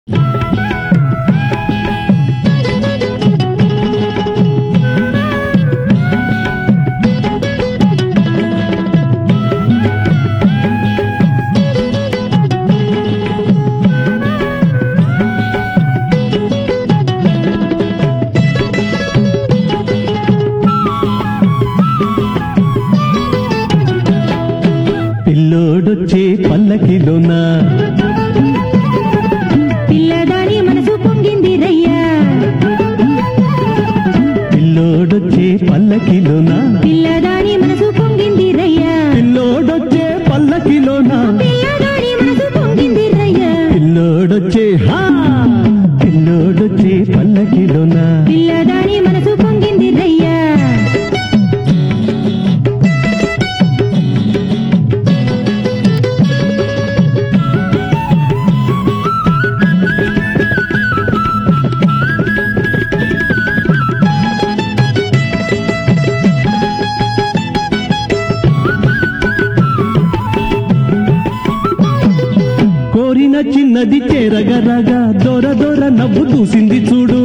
పిల్లోడొచ్చే పల్లకిలోన పిల్లదాని మనసు పొంగింది రయ్యా పిల్లోడొచ్చే పల్లకిలోన పిల్లదాని మనసు పొంగింది రయ్యా పిల్లోడొచ్చే పల్లకిలోన పిల్లదాని మనసు పొంగింది రయ్యా పిల్లోడొచ్చే హా పిల్లోడొచ్చే పల్లకిలోన పిల్లదాని మనసు పొంగింది రయ్యా కోరిన చిన్నది చేరగరగా దొర దొర నవ్వు చూసింది చూడు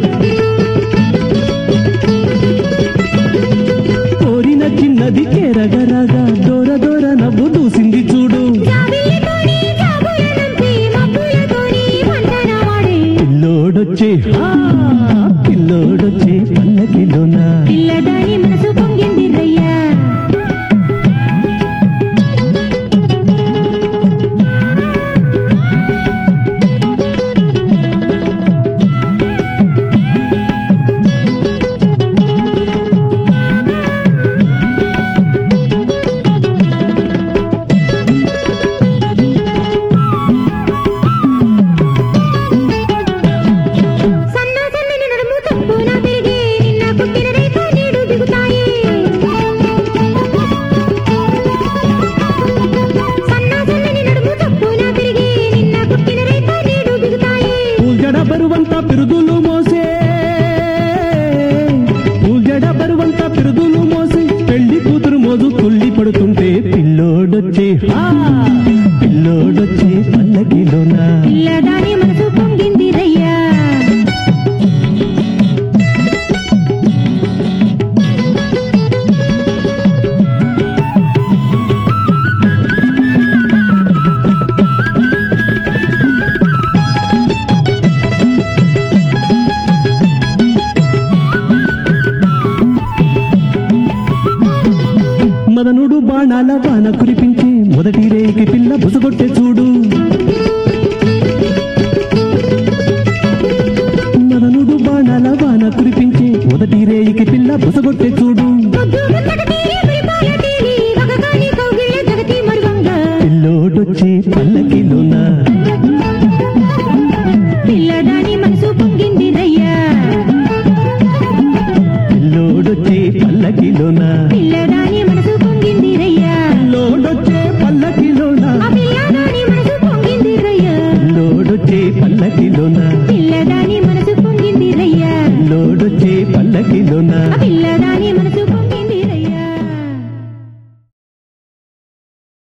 కోరిన చిన్నది చేరగరగా దొర దొర నవ్వు చూసింది చూడు జాబిల్లితోని జాబుల నంపి మబ్బులతోని వంతనవాడే పిల్లోడొచ్చే హా పిల్లోడొచ్చే పల్లకిలోన పిల్లదాని మనసు పొంగింది రయ్యా సన్న సన్నని నడుము తప్పున తిరిగి నిన్న పుట్టిన రేఖ నేడు దిగుతాయి సన్న సన్నని నడుము తప్పున తిరిగి నిన్న పుట్టిన రేఖ నేడు దిగుతాయి పూజడ బరువంత పిరుదులు మోసే పూజడ బరువంత పిరుదులు మోసే పెళ్లి కూతురు మోజు తుల్లి పడుతుంటే పిల్లోడొచ్చే హా పిల్లోడొచ్చే పల్లకిలోన పిల్లదాని మనసు పొంగింది రయ్యా మదనుడు బాణాల వాన కురిపించి మొదటి రేకి పిల్ల బుసగొట్టె చూడు మదనుడు బాణాల వాన కురిపించి మొదటి రేయికి పిల్ల బుసగొట్టె చూడు ముద్దు ముచ్చట తీరి విడిపాల తీరి మగగాని కౌగిళ్ళ జగతి మరువంగా పిల్లోడొచ్చే పల్లకిలోన పిల్లదాని మనసు పొంగింది రయ్యా పిల్లోడొచ్చే పల్లకిలోన పిల్లదాని మనసు పొంగింది రయ్యా పిల్లోడొచ్చే పల్లకిలోన ఆ పిల్లదాని మనసు పొంగింది రయ్యా పిల్లోడొచ్చే పల్లకిలోన పిల్లదాని మనసు పొంగింది రయ్యా పిల్లోడొచ్చే పల్లకిలోన ఆ పిల్లదాని